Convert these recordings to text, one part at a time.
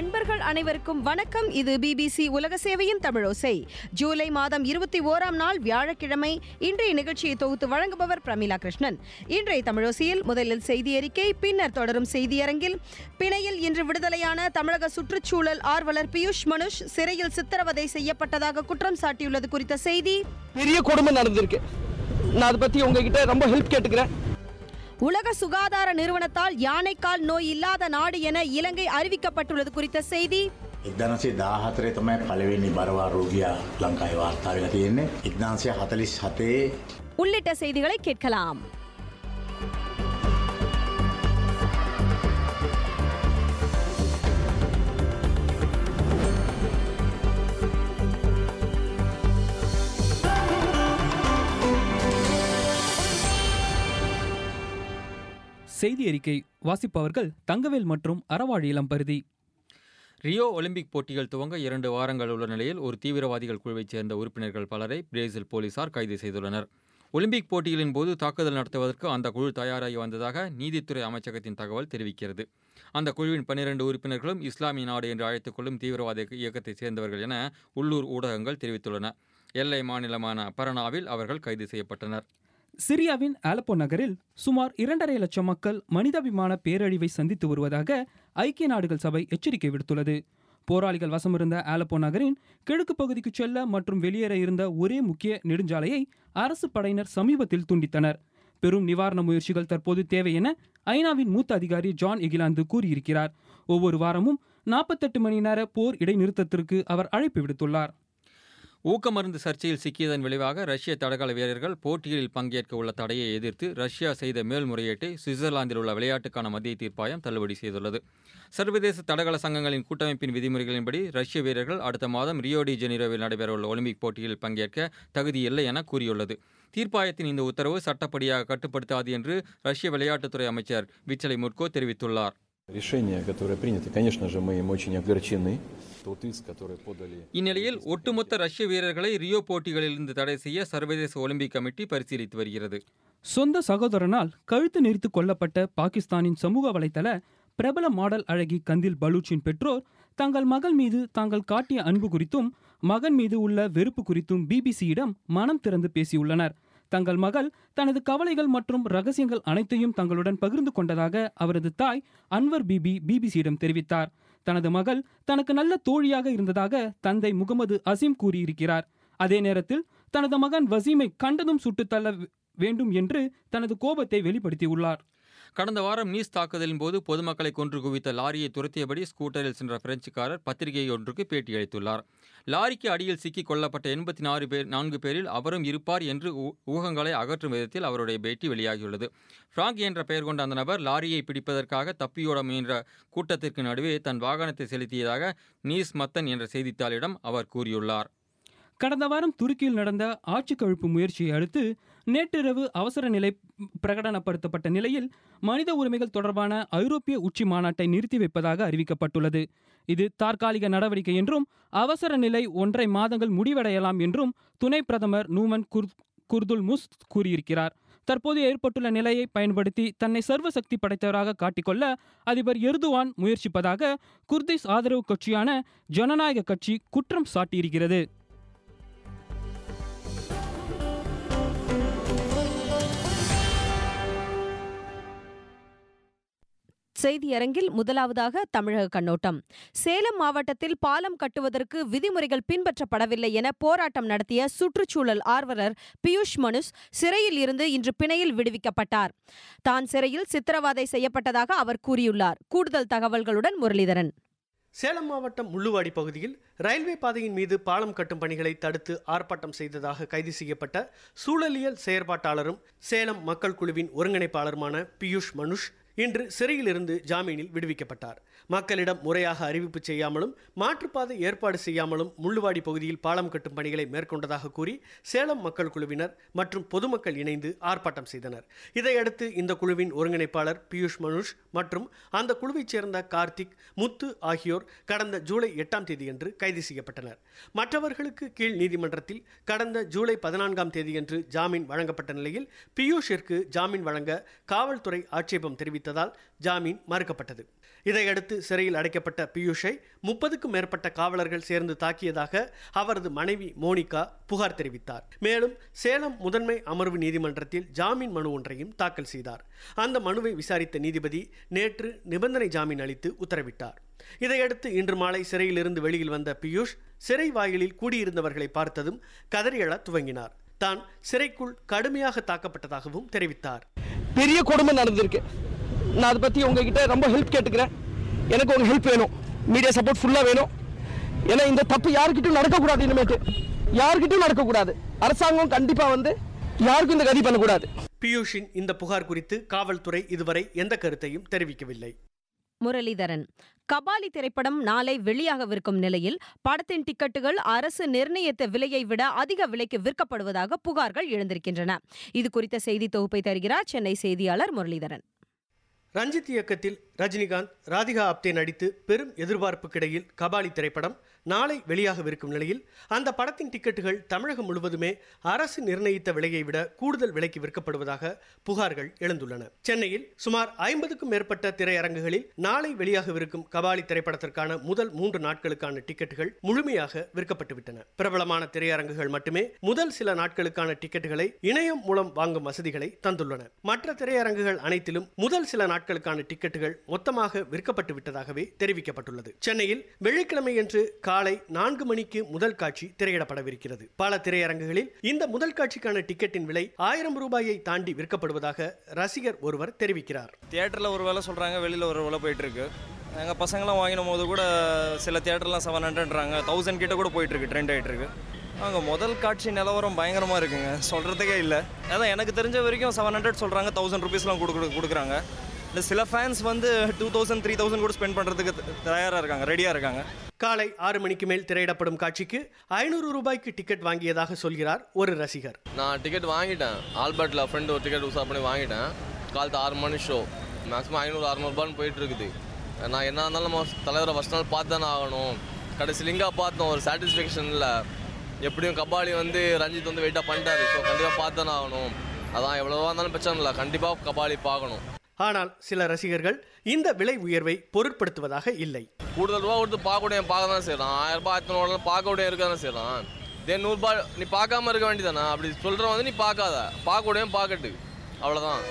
அன்பர்கள் அனைவருக்கும் வணக்கம் இது பிபிசி உலக சேவையின் தமிழோசை ஜூலை மாதம் இருபத்தி ஓராம் நாள் வியாழக்கிழமை இன்றைய நிகழ்ச்சியை தொகுத்து வழங்குபவர் பிரமிளா கிருஷ்ணன் இன்றைய தமிழோசையில் முதலில் செய்தி அறிக்கை பின்னர் தொடரும் செய்தியரங்கில் பிணையில் இன்று விடுதலையான தமிழக சுற்றுச்சூழல் ஆர்வலர் பியூஷ் மனுஷ் சிறையில் சித்திரவதை செய்யப்பட்டதாக குற்றம் சாட்டியுள்ளது குறித்த செய்தி பெரிய கொடுமை நடந்திருக்கு நான் அதை பத்தி உங்ககிட்ட ரொம்ப ஹெல்ப் கேட்டுக்கிறேன் உலக சுகாதார நிறுவனத்தால் யானைக்கால் நோய் இல்லாத நாடு என இலங்கை அறிவிக்கப்பட்டுள்ளது குறித்த செய்தி එක්දනසේ දාහතරේ තමයි පළවෙනි බරවා රෝගයා ලංකායි වාර්තා වෙලා තියෙන්නේ එක්දාන්සය හතලිස් හතේ உள்ளிட்ட செய்திகளை கேட்கலாம் செய்தி அறிக்கை வாசிப்பவர்கள் தங்கவேல் மற்றும் அறவாழ் இளம்பருதி ரியோ ஒலிம்பிக் போட்டிகள் துவங்க இரண்டு வாரங்கள் உள்ள நிலையில் ஒரு தீவிரவாதிகள் குழுவைச் சேர்ந்த உறுப்பினர்கள் பலரை பிரேசில் போலீசார் கைது செய்துள்ளனர் ஒலிம்பிக் போட்டிகளின் போது தாக்குதல் நடத்துவதற்கு அந்த குழு தயாராகி வந்ததாக நீதித்துறை அமைச்சகத்தின் தகவல் தெரிவிக்கிறது அந்த குழுவின் பன்னிரண்டு உறுப்பினர்களும் இஸ்லாமிய நாடு என்று அழைத்துக் கொள்ளும் தீவிரவாத இயக்கத்தைச் சேர்ந்தவர்கள் என உள்ளூர் ஊடகங்கள் தெரிவித்துள்ளன எல்லை மாநிலமான பரணாவில் அவர்கள் கைது செய்யப்பட்டனர் சிரியாவின் ஆலப்போ நகரில் சுமார் இரண்டரை லட்சம் மக்கள் மனிதாபிமான பேரழிவை சந்தித்து வருவதாக ஐக்கிய நாடுகள் சபை எச்சரிக்கை விடுத்துள்ளது போராளிகள் வசமிருந்த ஆலப்போ நகரின் கிழக்கு பகுதிக்கு செல்ல மற்றும் வெளியேற இருந்த ஒரே முக்கிய நெடுஞ்சாலையை அரசு படையினர் சமீபத்தில் துண்டித்தனர் பெரும் நிவாரண முயற்சிகள் தற்போது தேவை என ஐநாவின் மூத்த அதிகாரி ஜான் எகிலாந்து கூறியிருக்கிறார் ஒவ்வொரு வாரமும் நாற்பத்தெட்டு மணி நேர போர் இடைநிறுத்தத்திற்கு அவர் அழைப்பு விடுத்துள்ளார் ஊக்கமருந்து சர்ச்சையில் சிக்கியதன் விளைவாக ரஷ்ய தடகள வீரர்கள் போட்டிகளில் பங்கேற்க உள்ள தடையை எதிர்த்து ரஷ்யா செய்த மேல்முறையீட்டை சுவிட்சர்லாந்தில் உள்ள விளையாட்டுக்கான மத்திய தீர்ப்பாயம் தள்ளுபடி செய்துள்ளது சர்வதேச தடகள சங்கங்களின் கூட்டமைப்பின் விதிமுறைகளின்படி ரஷ்ய வீரர்கள் அடுத்த மாதம் ரியோ டி ஜெனீரோவில் நடைபெறவுள்ள ஒலிம்பிக் போட்டியில் பங்கேற்க தகுதியில்லை என கூறியுள்ளது தீர்ப்பாயத்தின் இந்த உத்தரவு சட்டப்படியாக கட்டுப்படுத்தாது என்று ரஷ்ய விளையாட்டுத்துறை அமைச்சர் விச்சலை முட்கோ தெரிவித்துள்ளார் Решение, которое принято, конечно же, мы им очень огорчены. Тот иск, который подали... இந்நிலையில் ஒட்டுமொத்த ரஷ்ய வீரர்களை ரியோ போட்டிகளிலிருந்து தடை செய்ய சர்வதேச ஒலிம்பிக் கமிட்டி பரிசீலித்து வருகிறது சொந்த சகோதரனால் கழுத்து நெரித்து கொல்லப்பட்ட பாகிஸ்தானின் சமூக வலைதள பிரபல மாடல் அழகி கந்தில் பலூச்சின் பெற்றோர் தங்கள் மகள் மீது தாங்கள் காட்டிய அன்பு குறித்தும் மகன் மீது உள்ள வெறுப்பு குறித்தும் பிபிசியிடம் மனம் திறந்து பேசியுள்ளனர் தங்கள் மகள் தனது கவலைகள் மற்றும் ரகசியங்கள் அனைத்தையும் தங்களுடன் பகிர்ந்து கொண்டதாக அவரது தாய் அன்வர் பிபி பிபிசியிடம் தெரிவித்தார் தனது மகள் தனக்கு நல்ல தோழியாக இருந்ததாக தந்தை முகமது அசீம் கூறியிருக்கிறார் அதே நேரத்தில் தனது மகன் வசீமை கண்டதும் சுட்டுத் தள்ள வேண்டும் என்று தனது கோபத்தை வெளிப்படுத்தியுள்ளார் கடந்த வாரம் நீஸ் தாக்குதலின் போது பொதுமக்களை கொன்று குவித்த லாரியை துரத்தியபடி ஸ்கூட்டரில் சென்ற பிரெஞ்சுக்காரர் பத்திரிகை ஒன்றுக்கு பேட்டியளித்துள்ளார் லாரிக்கு அடியில் சிக்கிக் கொல்லப்பட்ட எண்பத்தி நாலு பேர் நான்கு பேரில் அவரும் இருப்பார் என்று ஊ- ஊகங்களை அகற்றும் விதத்தில் அவருடைய பேட்டி வெளியாகியுள்ளது ஃப்ராங்க் என்ற பெயர் கொண்ட அந்த நபர் லாரியை பிடிப்பதற்காக தப்பியோட முயன்ற கூட்டத்திற்கு நடுவே தன் வாகனத்தை செலுத்தியதாக நீஸ் மத்தன் என்ற செய்தித்தாளிடம் அவர் கூறியுள்ளார் கடந்த வாரம் துருக்கியில் நடந்த ஆட்சி கழிப்பு முயற்சியை அடுத்து நேற்றிரவு அவசர நிலை பிரகடனப்படுத்தப்பட்ட நிலையில் மனித உரிமைகள் தொடர்பான ஐரோப்பிய உச்சி மாநாட்டை நிறுத்தி வைப்பதாக அறிவிக்கப்பட்டுள்ளது இது தற்காலிக நடவடிக்கை என்றும் அவசர நிலை ஒன்றை மாதங்கள் முடிவடையலாம் என்றும் துணை பிரதமர் நூமன் குர் குர்துல் முஸ் கூறியிருக்கிறார் தற்போது ஏற்பட்டுள்ள நிலையை பயன்படுத்தி தன்னை சர்வசக்தி படைத்தவராக காட்டிக்கொள்ள அதிபர் எர்துவான் முயற்சிப்பதாக குர்திஸ் ஆதரவு கட்சியான ஜனநாயக கட்சி குற்றம் சாட்டியிருக்கிறது செய்தியரங்கில் முதலாவதாக தமிழக கண்ணோட்டம் சேலம் மாவட்டத்தில் பாலம் கட்டுவதற்கு விதிமுறைகள் பின்பற்றப்படவில்லை என போராட்டம் நடத்திய சுற்றுச்சூழல் ஆர்வலர் பியூஷ் மனுஷ் சிறையில் இருந்து இன்று பிணையில் விடுவிக்கப்பட்டார் தான் சிறையில் சித்திரவதை செய்யப்பட்டதாக அவர் கூறியுள்ளார் கூடுதல் தகவல்களுடன் முரளிதரன் சேலம் மாவட்டம் முள்ளுவாடி பகுதியில் ரயில்வே பாதையின் மீது பாலம் கட்டும் பணிகளை தடுத்து ஆர்ப்பாட்டம் செய்ததாக கைது செய்யப்பட்ட சூழலியல் செயற்பாட்டாளரும் சேலம் மக்கள் குழுவின் ஒருங்கிணைப்பாளருமான பியூஷ் மனுஷ் இன்று சிறையிலிருந்து ஜாமீனில் விடுவிக்கப்பட்டார் மக்களிடம் முறையாக அறிவிப்பு செய்யாமலும் மாற்றுப்பாதை ஏற்பாடு செய்யாமலும் முள்ளுவாடி பகுதியில் பாலம் கட்டும் பணிகளை மேற்கொண்டதாக கூறி சேலம் மக்கள் குழுவினர் மற்றும் பொதுமக்கள் இணைந்து ஆர்ப்பாட்டம் செய்தனர் இதையடுத்து இந்த குழுவின் ஒருங்கிணைப்பாளர் பியூஷ் மனுஷ் மற்றும் அந்த குழுவைச் சேர்ந்த கார்த்திக் முத்து ஆகியோர் கடந்த ஜூலை எட்டாம் தேதியன்று கைது செய்யப்பட்டனர் மற்றவர்களுக்கு கீழ் நீதிமன்றத்தில் கடந்த ஜூலை பதினான்காம் தேதியன்று ஜாமீன் வழங்கப்பட்ட நிலையில் பியூஷிற்கு ஜாமீன் வழங்க காவல்துறை ஆட்சேபம் தெரிவித்து தெரிவித்ததால் ஜாமீன் மறுக்கப்பட்டது இதையடுத்து சிறையில் அடைக்கப்பட்ட பியூஷை முப்பதுக்கும் மேற்பட்ட காவலர்கள் சேர்ந்து தாக்கியதாக அவரது மனைவி மோனிகா புகார் தெரிவித்தார் மேலும் சேலம் முதன்மை அமர்வு நீதிமன்றத்தில் ஜாமீன் மனு ஒன்றையும் தாக்கல் செய்தார் அந்த மனுவை விசாரித்த நீதிபதி நேற்று நிபந்தனை ஜாமீன் அளித்து உத்தரவிட்டார் இதையடுத்து இன்று மாலை சிறையிலிருந்து வெளியில் வந்த பியூஷ் சிறை வாயிலில் கூடியிருந்தவர்களை பார்த்ததும் கதறி எழத் துவங்கினார் தான் சிறைக்குள் கடுமையாக தாக்கப்பட்டதாகவும் தெரிவித்தார் பெரிய கொடுமை நடந்திருக்கு நான் அதை பற்றி உங்ககிட்ட ரொம்ப ஹெல்ப் கேட்டுக்கிறேன் எனக்கு உங்கள் ஹெல்ப் வேணும் மீடியா சப்போர்ட் ஃபுல்லாக வேணும் ஏன்னா இந்த தப்பு யாருக்கிட்டும் நடக்கக்கூடாது இனிமேட்டு யாருக்கிட்டும் நடக்கக்கூடாது அரசாங்கம் கண்டிப்பாக வந்து யாருக்கும் இந்த கதி பண்ணக்கூடாது பியூஷின் இந்த புகார் குறித்து காவல்துறை இதுவரை எந்த கருத்தையும் தெரிவிக்கவில்லை முரளிதரன் கபாலி திரைப்படம் நாளை வெளியாகவிருக்கும் நிலையில் படத்தின் டிக்கெட்டுகள் அரசு நிர்ணயித்த விலையை விட அதிக விலைக்கு விற்கப்படுவதாக புகார்கள் எழுந்திருக்கின்றன இது குறித்த செய்தி தொகுப்பை தருகிறார் சென்னை செய்தியாளர் முரளிதரன் ரஞ்சித் இயக்கத்தில் ரஜினிகாந்த் ராதிகா ஆப்தே நடித்து பெரும் எதிர்பார்ப்புக்கிடையில் கபாலி திரைப்படம் நாளை வெளியாகவிருக்கும் நிலையில் அந்த படத்தின் டிக்கெட்டுகள் தமிழகம் முழுவதுமே அரசு நிர்ணயித்த விலையை விட கூடுதல் விலைக்கு விற்கப்படுவதாக புகார்கள் எழுந்துள்ளன சென்னையில் சுமார் ஐம்பதுக்கும் மேற்பட்ட திரையரங்குகளில் நாளை வெளியாகவிருக்கும் கபாலி திரைப்படத்திற்கான முதல் மூன்று நாட்களுக்கான டிக்கெட்டுகள் முழுமையாக விற்கப்பட்டுவிட்டன பிரபலமான திரையரங்குகள் மட்டுமே முதல் சில நாட்களுக்கான டிக்கெட்டுகளை இணையம் மூலம் வாங்கும் வசதிகளை தந்துள்ளன மற்ற திரையரங்குகள் அனைத்திலும் முதல் சில நாட்களுக்கான டிக்கெட்டுகள் மொத்தமாக விற்கப்பட்டு விட்டதாகவே தெரிவிக்கப்பட்டுள்ளது சென்னையில் வெள்ளிக்கிழமையன்று காலை நான்கு மணிக்கு முதல் காட்சி திரையிடப்படவிருக்கிறது பல திரையரங்குகளில் இந்த முதல் காட்சிக்கான டிக்கெட்டின் விலை ஆயிரம் ரூபாயை தாண்டி விற்கப்படுவதாக ரசிகர் ஒருவர் தெரிவிக்கிறார் தியேட்டரில் ஒரு வேலை சொல்கிறாங்க வெளியில் ஒரு வேலை போயிட்டுருக்கு எங்கள் பசங்களாம் வாங்கின போது கூட சில தியேட்டர்லாம் செவன் ஹண்ட்ரட்றாங்க தௌசண்ட் கிட்ட கூட போயிட்டுருக்கு ட்ரெண்ட் ஆகிட்டுருக்கு அங்கே முதல் காட்சி நிலவரம் பயங்கரமாக இருக்குங்க சொல்கிறதுக்கே இல்லை அதான் எனக்கு தெரிஞ்ச வரைக்கும் செவன் ஹண்ட்ரட் சொல்கிறாங்க தௌசண்ட் ருபீஸ்லாம் கொடுக்கு கொடுக்குறாங்க இல்லை சில ஃபேன்ஸ் வந்து டூ தௌசண்ட் த்ரீ தௌசண்ட் கூட ஸ்பெண்ட் பண்ணுறதுக்கு தயாராக இருக்காங்க ரெடியாக இருக்காங்க காலை ஆறு மணிக்கு மேல் திரையிடப்படும் காட்சிக்கு ஐநூறு ரூபாய்க்கு டிக்கெட் வாங்கியதாக சொல்கிறார் ஒரு ரசிகர் நான் டிக்கெட் வாங்கிட்டேன் ஆல்பர்ட்டில் ஃப்ரெண்டு ஒரு டிக்கெட் உசார் பண்ணி வாங்கிட்டேன் காலத்து ஆறு மணி ஷோ மேக்ஸிமம் ஐநூறு அறநூறுபான்னு போயிட்டு இருக்குது நான் என்ன இருந்தாலும் நம்ம தலைவரை ஃபஸ்ட் நாள் பார்த்து தானே ஆகணும் கடைசி லிங்கா பார்த்தோம் ஒரு சாட்டிஸ்ஃபேக்ஷன் இல்லை எப்படியும் கபாலி வந்து ரஞ்சித் வந்து வெயிட்டாக பண்ணிட்டாரு ஸோ கண்டிப்பாக பார்த்து தானே ஆகணும் அதான் எவ்வளோவா இருந்தாலும் பிரச்சனை இல்லை கண்டிப்பாக கபாலி பார்க்கணும் ஆனால் சில ரசிகர்கள் இந்த விலை உயர்வை பொருட்படுத்துவதாக இல்லை கூடுதல் ரூபா கொடுத்து பார்க்கக்கூடிய பார்க்க தான் செய்யறான் ஆயிரம் ரூபாய் ஆயிரத்தி நூறு பார்க்கக்கூடிய இருக்க தான் செய்யறான் இதே நூறுரூபா நீ பார்க்காம இருக்க வேண்டியதானே அப்படி சொல்கிறவன் வந்து நீ பார்க்காத பார்க்கக்கூடிய பார்க்கட்டு அவ்வளோதான்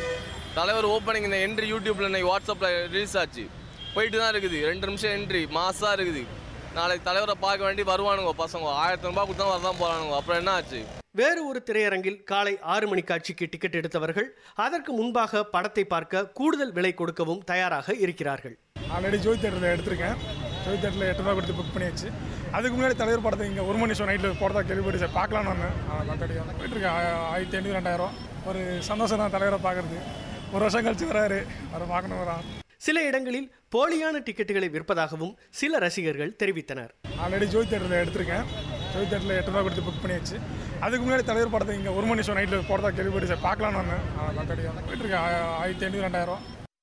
தலைவர் ஓப்பனிங் இந்த என்ட்ரி யூடியூப்பில் இன்னைக்கு வாட்ஸ்அப்பில் ரிலீஸ் ஆச்சு போயிட்டு தான் இருக்குது ரெண்டு நிமிஷம் என்ட்ரி மாசாக இருக்குது நாளைக்கு தலைவரை பார்க்க வேண்டி வருவானுங்க பசங்க ஆயிரத்தி ரூபாய் கொடுத்தா வரதான் போகிறானுங்க அப்புறம் என்ன ஆச்சு வேறு ஒரு திரையரங்கில் காலை ஆறு மணி காட்சிக்கு டிக்கெட் எடுத்தவர்கள் அதற்கு முன்பாக படத்தை பார்க்க கூடுதல் விலை கொடுக்கவும் தயாராக இருக்கிறார்கள் ஆல்ரெடி ஜோதி தேட்டரில் எடுத்திருக்கேன் ஜோதி தேட்டரில் எட்டு ரூபா கொடுத்து புக் பண்ணியாச்சு அதுக்கு முன்னாடி தலைவர் படத்தை இங்கே ஒரு மணி ஷோ நைட்டில் போகிறதா கேள்விப்பட்டு சரி பார்க்கலான்னு வந்தேன் அதான் கிடையாது போயிட்டுருக்கேன் ஆயிரத்தி ஐநூறு ரெண்டாயிரம் ஒரு சந்தோஷம் தான் தலைவரை பார்க்குறது ஒரு வருஷம் கழிச்சு வராரு அவரை பார்க்கணும் வரான் சில இடங்களில் போலியான டிக்கெட்டுகளை விற்பதாகவும் சில ரசிகர்கள் தெரிவித்தனர் ஆல்ரெடி ஜோதி தேட்டரில் எடுத்திருக்கேன் ஜோதி தேட்டரில் எட்டு ரூபா கொடுத்து புக் பண்ணியாச்சு அதுக்கு முன்னாடி தலைவர் படத்தை இங்கே ஒரு மணி ஷோ நைட்டில் போகிறதா கேள்விப்பட்டு சரி பார்க்கலான்னு வந்தேன் அதான் கிடையாது போயிட்டுருக்கேன் ஆயிரத்தி ஐநூறு ரெண்டாயிரம்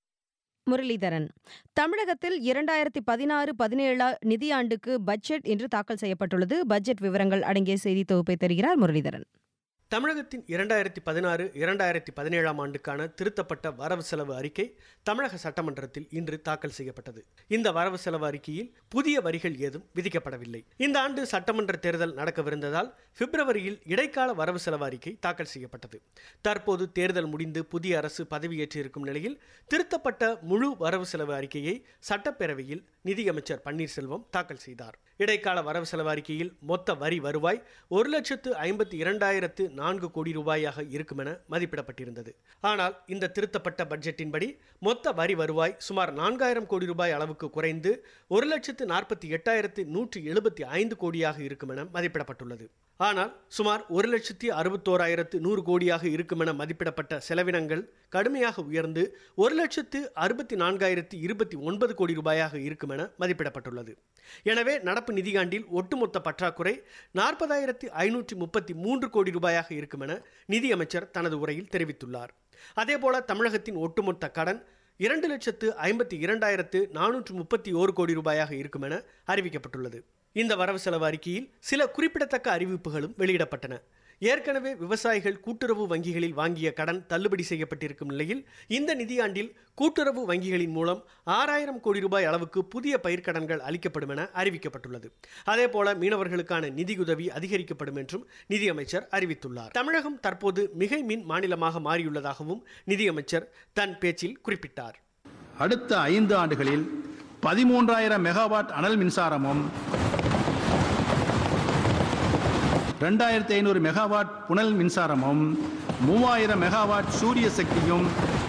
முரளிதரன் தமிழகத்தில் இரண்டாயிரத்தி பதினாறு பதினேழு நிதியாண்டுக்கு பட்ஜெட் இன்று தாக்கல் செய்யப்பட்டுள்ளது பட்ஜெட் விவரங்கள் அடங்கிய செய்தி தொகுப்பை தருகிறார் முரளிதரன் தமிழகத்தின் இரண்டாயிரத்தி பதினாறு இரண்டாயிரத்தி பதினேழாம் ஆண்டுக்கான திருத்தப்பட்ட வரவு செலவு அறிக்கை தமிழக சட்டமன்றத்தில் இன்று தாக்கல் செய்யப்பட்டது இந்த வரவு செலவு அறிக்கையில் புதிய வரிகள் ஏதும் விதிக்கப்படவில்லை இந்த ஆண்டு சட்டமன்ற தேர்தல் நடக்கவிருந்ததால் பிப்ரவரியில் இடைக்கால வரவு செலவு அறிக்கை தாக்கல் செய்யப்பட்டது தற்போது தேர்தல் முடிந்து புதிய அரசு பதவியேற்றிருக்கும் நிலையில் திருத்தப்பட்ட முழு வரவு செலவு அறிக்கையை சட்டப்பேரவையில் நிதியமைச்சர் பன்னீர்செல்வம் தாக்கல் செய்தார் இடைக்கால வரவு செலவு அறிக்கையில் மொத்த வரி வருவாய் ஒரு லட்சத்து ஐம்பத்தி இரண்டாயிரத்து நான்கு கோடி ரூபாயாக இருக்கும் என மதிப்பிடப்பட்டிருந்தது ஆனால் இந்த திருத்தப்பட்ட பட்ஜெட்டின்படி மொத்த வரி வருவாய் சுமார் நான்காயிரம் கோடி ரூபாய் அளவுக்கு குறைந்து ஒரு லட்சத்து நாற்பத்தி எட்டாயிரத்து நூற்றி எழுபத்தி ஐந்து கோடியாக இருக்கும் என மதிப்பிடப்பட்டுள்ளது ஆனால் சுமார் ஒரு லட்சத்தி அறுபத்தோராயிரத்து நூறு கோடியாக இருக்கும் என மதிப்பிடப்பட்ட செலவினங்கள் கடுமையாக உயர்ந்து ஒரு லட்சத்து அறுபத்தி நான்காயிரத்து இருபத்தி ஒன்பது கோடி ரூபாயாக இருக்கும் என மதிப்பிடப்பட்டுள்ளது எனவே நடப்பு நிதியாண்டில் ஒட்டுமொத்த பற்றாக்குறை நாற்பதாயிரத்து ஐநூற்றி முப்பத்தி மூன்று கோடி ரூபாயாக இருக்கும் என நிதியமைச்சர் தனது உரையில் தெரிவித்துள்ளார் அதேபோல தமிழகத்தின் ஒட்டுமொத்த கடன் இரண்டு லட்சத்து ஐம்பத்தி இரண்டாயிரத்து நானூற்று முப்பத்தி ஓரு கோடி ரூபாயாக இருக்கும் என அறிவிக்கப்பட்டுள்ளது இந்த வரவு செலவு அறிக்கையில் சில குறிப்பிடத்தக்க அறிவிப்புகளும் வெளியிடப்பட்டன ஏற்கனவே விவசாயிகள் கூட்டுறவு வங்கிகளில் வாங்கிய கடன் தள்ளுபடி செய்யப்பட்டிருக்கும் நிலையில் இந்த நிதியாண்டில் கூட்டுறவு வங்கிகளின் மூலம் ஆறாயிரம் கோடி ரூபாய் அளவுக்கு புதிய பயிர்க்கடன்கள் அளிக்கப்படும் என அறிவிக்கப்பட்டுள்ளது அதேபோல மீனவர்களுக்கான நிதியுதவி அதிகரிக்கப்படும் என்றும் நிதியமைச்சர் அறிவித்துள்ளார் தமிழகம் தற்போது மிகை மின் மாநிலமாக மாறியுள்ளதாகவும் நிதியமைச்சர் தன் பேச்சில் குறிப்பிட்டார் அடுத்த ஐந்து ஆண்டுகளில் பதிமூன்றாயிரம் மெகாவாட் அனல் மின்சாரமும் ரெண்டாயிரத்தி ஐநூறு மெகாவாட் புனல் மின்சாரமும் மூவாயிரம் மெகாவாட் சூரிய சக்தியும்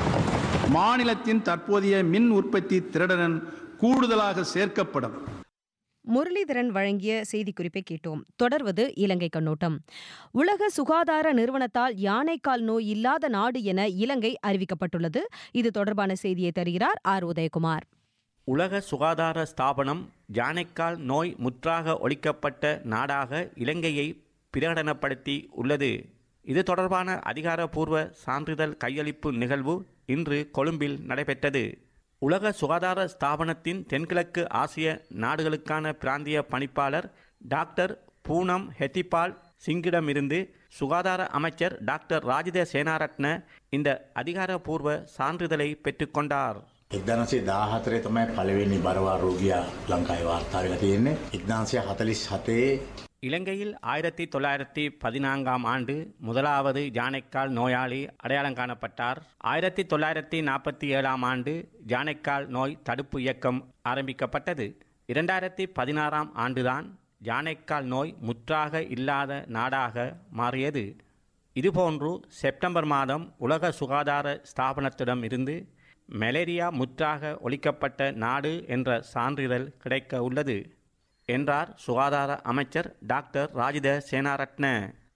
மாநிலத்தின் தற்போதைய மின் உற்பத்தி திறனுடன் கூடுதலாக சேர்க்கப்படும் முரளிதரன் வழங்கிய செய்திக்குறிப்பை கேட்டோம் தொடர்வது இலங்கை கண்ணோட்டம் உலக சுகாதார நிறுவனத்தால் யானைக்கால் நோய் இல்லாத நாடு என இலங்கை அறிவிக்கப்பட்டுள்ளது இது தொடர்பான செய்தியை தருகிறார் ஆர் உதயகுமார் உலக சுகாதார ஸ்தாபனம் யானைக்கால் நோய் முற்றாக ஒழிக்கப்பட்ட நாடாக இலங்கையை பிரகடனப்படுத்தி உள்ளது இது தொடர்பான அதிகாரப்பூர்வ சான்றிதழ் கையளிப்பு நிகழ்வு இன்று கொழும்பில் நடைபெற்றது உலக சுகாதார ஸ்தாபனத்தின் தென்கிழக்கு ஆசிய நாடுகளுக்கான பிராந்திய பணிப்பாளர் டாக்டர் பூனம் ஹெத்திபால் சிங்கிடமிருந்து சுகாதார அமைச்சர் டாக்டர் ராஜித சேனாரட்ன இந்த அதிகாரப்பூர்வ சான்றிதழை பெற்றுக்கொண்டார் එක්දනසේ දාහතරේ තමයි පළවෙනි බරවා රෝගයා ලංකායි වාර්තාාවල තියෙන්නේ එක්දාන්සය හතලිස් හතේ இலங்கையில் ஆயிரத்தி தொள்ளாயிரத்தி பதினான்காம் ஆண்டு முதலாவது ஜானைக்கால் நோயாளி அடையாளம் காணப்பட்டார் ஆயிரத்தி தொள்ளாயிரத்தி நாற்பத்தி ஏழாம் ஆண்டு ஜானைக்கால் நோய் தடுப்பு இயக்கம் ஆரம்பிக்கப்பட்டது இரண்டாயிரத்தி பதினாறாம் ஆண்டுதான் ஜானைக்கால் நோய் முற்றாக இல்லாத நாடாக மாறியது இதுபோன்று செப்டம்பர் மாதம் உலக சுகாதார ஸ்தாபனத்திடம் இருந்து மலேரியா முற்றாக ஒழிக்கப்பட்ட நாடு என்ற சான்றிதழ் கிடைக்க உள்ளது என்றார் சுகாதார அமைச்சர் டாக்டர் ராஜித சேனாரட்ன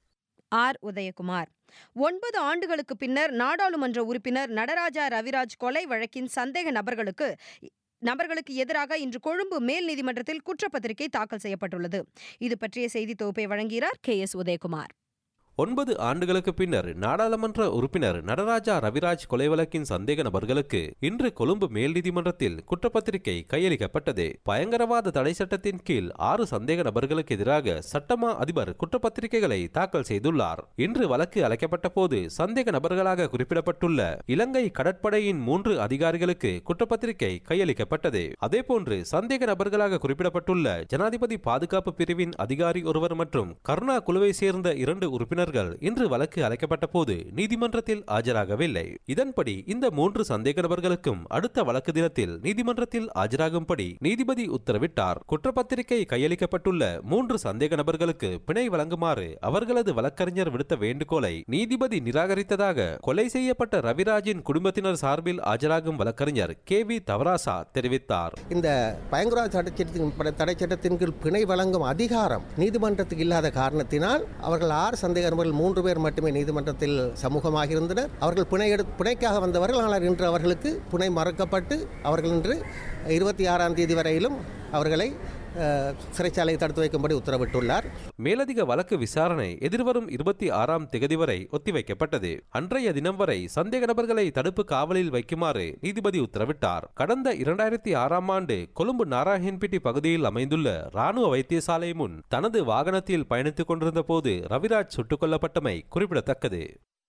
ஆர் உதயகுமார் ஒன்பது ஆண்டுகளுக்கு பின்னர் நாடாளுமன்ற உறுப்பினர் நடராஜா ரவிராஜ் கொலை வழக்கின் சந்தேக நபர்களுக்கு நபர்களுக்கு எதிராக இன்று கொழும்பு மேல் நீதிமன்றத்தில் குற்றப்பத்திரிகை தாக்கல் செய்யப்பட்டுள்ளது இது பற்றிய செய்தி தொகுப்பை வழங்குகிறார் கே எஸ் உதயகுமார் ஒன்பது ஆண்டுகளுக்கு பின்னர் நாடாளுமன்ற உறுப்பினர் நடராஜா ரவிராஜ் கொலை வழக்கின் சந்தேக நபர்களுக்கு இன்று கொழும்பு மேல் நீதிமன்றத்தில் குற்றப்பத்திரிகை கையளிக்கப்பட்டது பயங்கரவாத தடை சட்டத்தின் கீழ் ஆறு சந்தேக நபர்களுக்கு எதிராக சட்டமா அதிபர் குற்றப்பத்திரிகைகளை தாக்கல் செய்துள்ளார் இன்று வழக்கு அழைக்கப்பட்ட போது சந்தேக நபர்களாக குறிப்பிடப்பட்டுள்ள இலங்கை கடற்படையின் மூன்று அதிகாரிகளுக்கு குற்றப்பத்திரிகை கையளிக்கப்பட்டது அதேபோன்று சந்தேக நபர்களாக குறிப்பிடப்பட்டுள்ள ஜனாதிபதி பாதுகாப்பு பிரிவின் அதிகாரி ஒருவர் மற்றும் கருணா குழுவை சேர்ந்த இரண்டு உறுப்பினர்கள் இன்று வழக்கு அழைக்கப்பட்ட போது நீதிமன்றத்தில் ஆஜராகவில்லை இதன்படி இந்த மூன்று சந்தேக நபர்களுக்கும் அடுத்த வழக்கு தினத்தில் நீதிமன்றத்தில் ஆஜராகும்படி நீதிபதி உத்தரவிட்டார் குற்றப்பத்திரிகை கையளிக்கப்பட்டுள்ள மூன்று சந்தேக நபர்களுக்கு பிணை வழங்குமாறு அவர்களது வழக்கறிஞர் விடுத்த வேண்டுகோளை நீதிபதி நிராகரித்ததாக கொலை செய்யப்பட்ட ரவிராஜின் குடும்பத்தினர் சார்பில் ஆஜராகும் வழக்கறிஞர் கே வி தவராசா தெரிவித்தார் இந்த பயங்கரவாத தடைச்சட்டத்தின் தடை சட்டத்தின் கீழ் பிணை வழங்கும் அதிகாரம் நீதிமன்றத்துக்கு இல்லாத காரணத்தினால் அவர்கள் ஆறு சந்தேக நபர்கள் மூன்று பேர் மட்டுமே நீதிமன்றத்தில் சமூகமாக இருந்தனர் அவர்கள் பிணை எடு பிணைக்காக வந்தவர்கள் ஆனால் இன்று அவர்களுக்கு பிணை மறக்கப்பட்டு அவர்கள் இன்று இருபத்தி ஆறாம் தேதி வரையிலும் அவர்களை அஹ், சிறைச்சாலையை தடுத்து வைக்கும்படி உத்தரவிட்டுள்ளார் மேலதிக வழக்கு விசாரணை எதிர்வரும் இருபத்தி ஆறாம் திகதி வரை ஒத்திவைக்கப்பட்டது அன்றைய தினம் வரை சந்தேக நபர்களை தடுப்பு காவலில் வைக்குமாறு நீதிபதி உத்தரவிட்டார் கடந்த இரண்டாயிரத்தி ஆறாம் ஆண்டு கொழும்பு நாராயண்பேட்டை பகுதியில் அமைந்துள்ள ராணுவ வைத்தியசாலை முன் தனது வாகனத்தில் பயணித்துக் கொண்டிருந்த போது ரவிராஜ் சுட்டுக் கொல்லப்பட்டமை குறிப்பிடத்தக்கது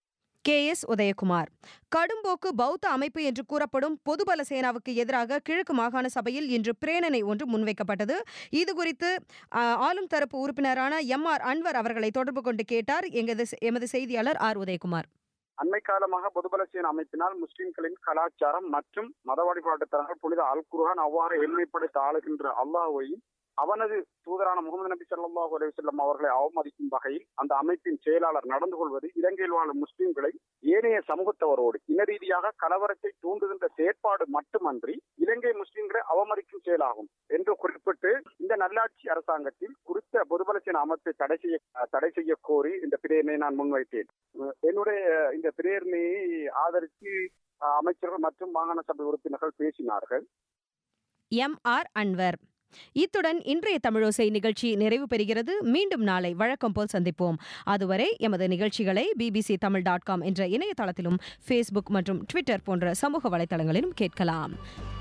கே எஸ் உதயகுமார் கடும்போக்கு பௌத்த அமைப்பு என்று கூறப்படும் பொதுபல சேனாவுக்கு எதிராக கிழக்கு மாகாண சபையில் இன்று பிரேரணை ஒன்று முன்வைக்கப்பட்டது இது குறித்து ஆ, ஆளும் தரப்பு உறுப்பினரான எம் ஆர் அன்வர் அவர்களை தொடர்பு கொண்டு கேட்டார் எங்கது எமது செய்தியாளர் ஆர் உதயகுமார் அண்மை காலமாக பொதுபலசீன அமைப்பினால் முஸ்லிம்களின் கலாச்சாரம் மற்றும் மத வழிபாட்டுத்தலங்கள் புனித அல் குர்ஆன் அவ்வாறு எளிமைப்படுத்த ஆளுகின்ற அல்லாஹ்வையும் அவனது தூதரான முகமது நபி ஸல்லல்லாஹு அலைஹி வஸல்லம் அவர்களை அவமதிக்கும் வகையில் அந்த அமைப்பின் செயலாளர் நடந்து கொள்வது இலங்கையில் வாழும் முஸ்லிம்களை ஏனைய சமூகத்தவரோடு இன ரீதியாக கலவரத்தை தூண்டுகின்ற செயற்பாடு மட்டுமன்றி இலங்கை முஸ்லிம்களை அவமதிக்கும் செயலாகும் என்று குறிப்பிட்டு இந்த நல்லாட்சி அரசாங்கத்தில் குறித்த பொதுபலசீன அமைப்பை தடை செய்ய தடை செய்ய கோரி இந்த பிரேரணையை நான் முன்வைத்தேன் என்னுடைய இந்த பிரேரணையை ஆதரித்து அஹ், அமைச்சர்கள் மற்றும் மாகாண சபை உறுப்பினர்கள் பேசினார்கள் எம் ஆர் அன்வர் இத்துடன் இன்றைய தமிழோசை நிகழ்ச்சி நிறைவு பெறுகிறது மீண்டும் நாளை வழக்கம் போல் சந்திப்போம் அதுவரை எமது நிகழ்ச்சிகளை பிபிசி தமிழ் டாட் காம் என்ற இணையதளத்திலும் ஃபேஸ்புக் மற்றும் ட்விட்டர் போன்ற சமூக வலைதளங்களிலும் கேட்கலாம்